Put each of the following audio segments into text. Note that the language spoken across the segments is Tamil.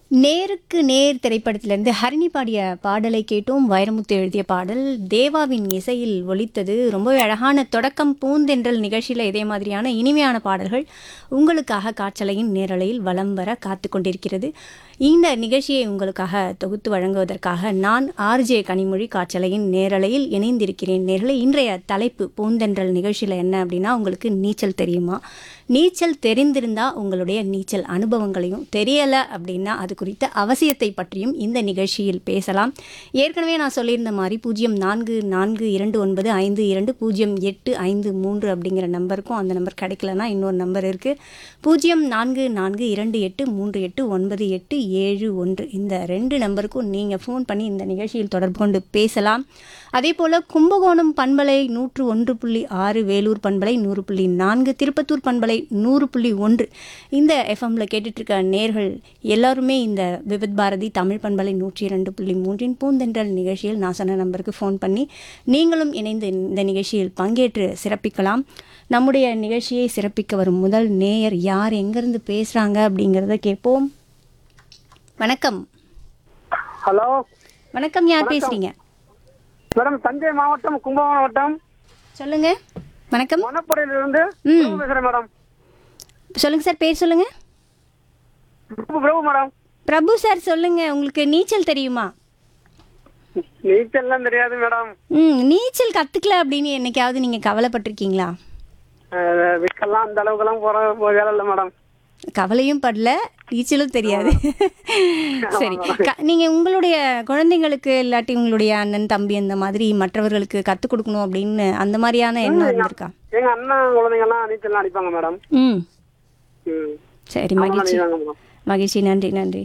நேருக்கு நேர் திரைப்படத்திலிருந்து ஹரிணி பாடிய பாடலை கேட்டோம் வைரமுத்து எழுதிய பாடல் தேவாவின் இசையில் ஒலித்தது ரொம்பவே அழகான தொடக்கம் பூந்தென்றல் நிகழ்ச்சியில் இதே மாதிரியான இனிமையான பாடல்கள் உங்களுக்காக காற்றலையின் நேரலையில் வலம் வர காத்து கொண்டிருக்கிறது இந்த நிகழ்ச்சியை உங்களுக்காக தொகுத்து வழங்குவதற்காக நான் ஆர்ஜே கனிமொழி காற்றலையின் நேரலையில் இணைந்திருக்கிறேன் நேரலை இன்றைய தலைப்பு பூந்தென்றல் நிகழ்ச்சியில் என்ன அப்படின்னா உங்களுக்கு நீச்சல் தெரியுமா நீச்சல் தெரிந்திருந்தா உங்களுடைய நீச்சல் அனுபவங்களையும் தெரியலை அப்படின்னா அது குறித்த அவசியத்தை பற்றியும் இந்த நிகழ்ச்சியில் பேசலாம் ஏற்கனவே நான் சொல்லியிருந்த மாதிரி பூஜ்ஜியம் நான்கு நான்கு இரண்டு ஒன்பது ஐந்து இரண்டு பூஜ்ஜியம் எட்டு ஐந்து மூன்று அப்படிங்கிற நம்பருக்கும் அந்த நம்பர் கிடைக்கலனா இன்னொரு நம்பர் இருக்குது பூஜ்ஜியம் நான்கு நான்கு இரண்டு எட்டு மூன்று எட்டு ஒன்பது எட்டு ஏழு ஒன்று இந்த ரெண்டு நம்பருக்கும் நீங்கள் ஃபோன் பண்ணி இந்த நிகழ்ச்சியில் தொடர்பு கொண்டு பேசலாம் அதே போல் கும்பகோணம் பண்பலை நூற்று ஒன்று புள்ளி ஆறு வேலூர் பண்பலை நூறு புள்ளி நான்கு திருப்பத்தூர் பண்பலை நூறு புள்ளி ஒன்று இந்த எஃப்எம்ல கேட்டுட்ருக்க நேர்கள் எல்லாருமே இந்த விவித் பாரதி தமிழ் பண்பலை நூற்றி இரண்டு புள்ளி மூன்றின் பூந்தென்றல் நிகழ்ச்சியில் நான் சொன்ன நம்பருக்கு ஃபோன் பண்ணி நீங்களும் இணைந்து இந்த நிகழ்ச்சியில் பங்கேற்று சிறப்பிக்கலாம் நம்முடைய நிகழ்ச்சியை சிறப்பிக்க வரும் முதல் நேயர் யார் எங்கேருந்து பேசுகிறாங்க அப்படிங்கிறத கேட்போம் வணக்கம் ஹலோ வணக்கம் யார் பேசுறீங்க மேடம் தஞ்சை மாவட்டம் கும்பகோணம் மாவட்டம் சொல்லுங்க வணக்கம் வனப்படையிலிருந்து ம். பிரபு பேசுறேன் மேடம் சொல்லுங்க சார் பேர் சொல்லுங்க பிரபு பிரபு மேடம் பிரபு சார் சொல்லுங்க உங்களுக்கு நீச்சல் தெரியுமா நீச்சல்லாம் தெரியாது மேடம் ம் நீச்சல் கத்துக்கல அப்படின்னு என்னைக்காவது நீங்க கவலைப்பட்டிருக்கீங்களா அஹ், விக்கெல்லாம் அந்த அளவுக்குலாம் போற வேலை இல்லை மேடம் கவலையும் படல நீச்சலும் தெரியாது சரி க- நீங்க உங்களுடைய குழந்தைங்களுக்கு இல்லாட்டி உங்களுடைய அண்ணன் தம்பி அந்த மாதிரி மற்றவர்களுக்கு கத்துக் கொடுக்கணும் அப்படின்னு அந்த மாதிரியான எண்ணம் இருந்திருக்கா எங்க அண்ணன் குழந்தைங்கலாம் நீச்சல்லாம் அடிப்பாங்க மேடம் ம் ம். சரி அவங்களாம் மகிழ்ச்சி அடிப்பாங்க மேடம் மகிழ்ச்சி நன்றி நன்றி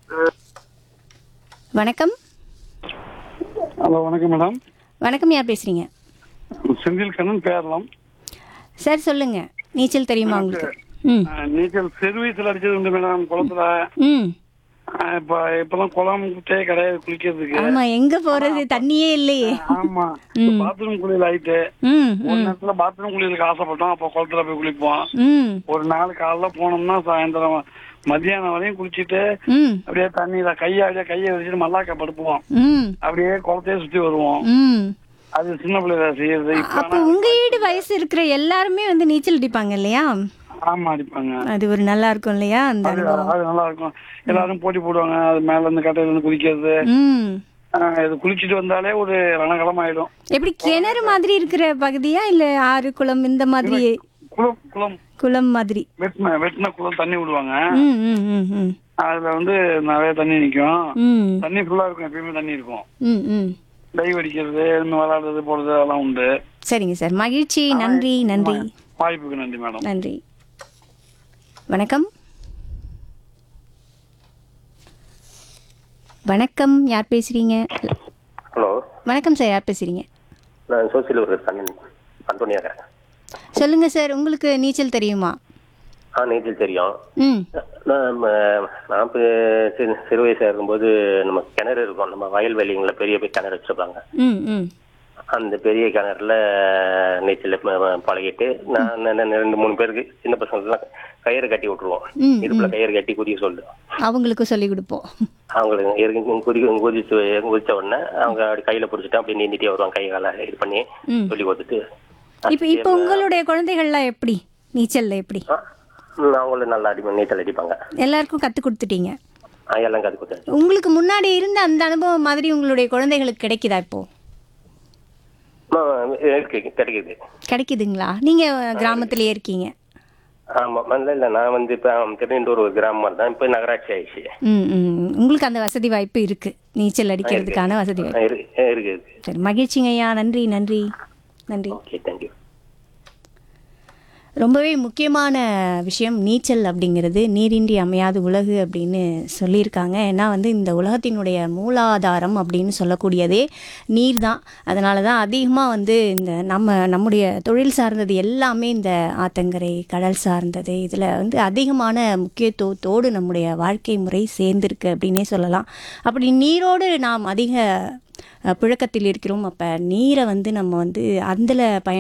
வணக்கம் ஹலோ வணக்கம் மேடம் வணக்கம் யார் பேசுறீங்க செந்தில் கண்ணன் பேரலாம் சார் சொல்லுங்க நீச்சல் தெரியுமா உங்களுக்கு ம் அஹ், நீச்சல் சர்வீஸ்ல அடிச்சது உண்டு மேடம் குளத்துல ம் அஹ், இப்ப இப்பெல்லாம் குளம் குட்டையே கிடையாது குளிக்கிறதுக்கு ஆமா எங்க போறது தண்ணியே இல்லையே ஆமா பாத்ரூம் குளியல் ஆயிட்டு ம் ஒரு நேரத்துல பாத்ரூம் குளியலுக்கு ஆசைப்பட்டோம் அப்ப குளத்துல போய் குளிப்போம் ம் ஒரு நாள் காலைல போனோம்னா சாயந்தரம் மத்தியானம் வரையும் குளிச்சுட்டு ம் அப்படியே தண்ணியில கையை அப்படியே கையை வச்சுட்டு மல்லாக்க படுப்போம் ம் அப்படியே குளத்தையே சுத்தி வருவோம் ம் அது சின்ன பிள்ளைல செய்யறது இப்ப அப்போ உங்க ஈடு வயசு இருக்கிற எல்லாருமே வந்து நீச்சல் அடிப்பாங்க இல்லையா ஆமா அடிப்பாங்க அது ஒரு நல்லா இருக்கும் இல்லையா அந்த அது அனுபவம் அது நல்லா இருக்கும் எல்லாரும் போட்டி போடுவாங்க அது மேல இருந்து கட்டையில இருந்து குதிக்கிறது ம் ஆஹ் இது குளிச்சுட்டு வந்தாலே ஒரு ரணகலம் ஆயிடும் எப்படி கிணறு மாதிரி இருக்கிற பகுதியா இல்ல ஆறு குளம் இந்த மாதிரி குளம் குளம் குளம் மாதிரி வெட்டின வெட்டின குளம் தண்ணி விடுவாங்க ம் ம் ம் ம் அதுல வந்து நிறைய தண்ணி நிக்கும் ம் தண்ணி ஃபுல்லா இருக்கும் எப்பயுமே தண்ணி இருக்கும் ம் ம் டைவ் அடிக்கிறது இந்த விளையாடுறது போடுறது அதெல்லாம் உண்டு சரிங்க சார் மகிழ்ச்சி நன்றி நன்றி வாய்ப்புக்கு நன்றி மேடம் நன்றி வணக்கம் வணக்கம் யார் பேசுறீங்க ஹலோ வணக்கம் சார் யார் பேசுறீங்க நான் சோசியல் ஒர்க்கர் கண்ணன் அந்தோனியாங்க சொல்லுங்க சார் உங்களுக்கு நீச்சல் தெரியுமா ஆ நீச்சல் தெரியும் ம் நான் ம- நான் இப்போ சிறு சிறு வயசாக இருக்கும்போது நம்ம கிணறு இருக்கும் நம்ம வயல்வெளிங்களில் பெரிய பெரிய கிணறு வச்சுருப்பாங்க ம் ம் அந்த பெரிய கிணறுல நீச்சல் ம- ம- பழகிட்டு நான் நான் நான் ரெண்டு மூணு பேருக்கு சின்ன பசங்களுக்குலாம் கயிறு கட்டி விட்டுருவோம் ம், இடுப்புல கயிறு கட்டி குதிக்க சொல்லு அவங்களுக்கும் சொல்லி கொடுப்போம் அவங்களுக்கு இறங்கி குதிக்க குதிச்சு குதிச்ச உடனே அவங்க அப்படி கையில பிடிச்சிட்டு அப்படி நீந்திட்டே வருவாங்க கை காலை இது பண்ணி ம். சொல்லி கொடுத்துட்டு இப்போ இப்போ உங்களுடைய குழந்தைகள்லாம் எப்படி நீச்சல்ல எப்படி ஆ, ம், அவங்களும் நல்லா அடி நீச்சல் அடிப்பாங்க எல்லாருக்கும் கற்றுக் கொடுத்துட்டீங்க ஆ, எல்லாம் கற்றுக் கொடுத்தாச்சு உங்களுக்கு முன்னாடி இருந்த அந்த அனுபவம் மாதிரி உங்களுடைய குழந்தைகளுக்கு கிடைக்குதா இப்போ ஆ, இருக்கு கிடைக்குது கிடைக்குதுங்களா நீங்க கிராமத்திலேயே இருக்கீங்க ஆமா இல்ல இல்ல நான் வந்து இப்ப திருநெண்டூர் ஒரு கிராமம் தான் இப்ப நகராட்சி ஆயிடுச்சு ம் ம் உங்களுக்கு அந்த வசதி வாய்ப்பு இருக்கு நீச்சல் அடிக்கிறதுக்கான வசதி வாய்ப்பு ஆ, இருக்கு ஆ, இருக்கு இருக்கு சரி மகிழ்ச்சிங்க ஐயா நன்றி நன்றி நன்றி ஓகே தேங்க்யூ ரொம்பவே முக்கியமான விஷயம் நீச்சல் அப்படிங்கிறது நீரின்றி அமையாது உலகு அப்படின்னு சொல்லியிருக்காங்க ஏன்னா வந்து இந்த உலகத்தினுடைய மூலாதாரம் அப்படின்னு சொல்லக்கூடியதே நீர் தான் அதனால தான் அதிகமாக வந்து இந்த நம்ம நம்முடைய தொழில் சார்ந்தது எல்லாமே இந்த ஆத்தங்கரை கடல் சார்ந்தது இதில் வந்து அதிகமான முக்கியத்துவத்தோடு நம்முடைய வாழ்க்கை முறை சேர்ந்திருக்கு அப்படின்னே சொல்லலாம் அப்படி நீரோடு நாம் அதிக அஹ், புழக்கத்தில் இருக்கிறோம் அப்போ நீரை வந்து நம்ம வந்து அதில் பயன்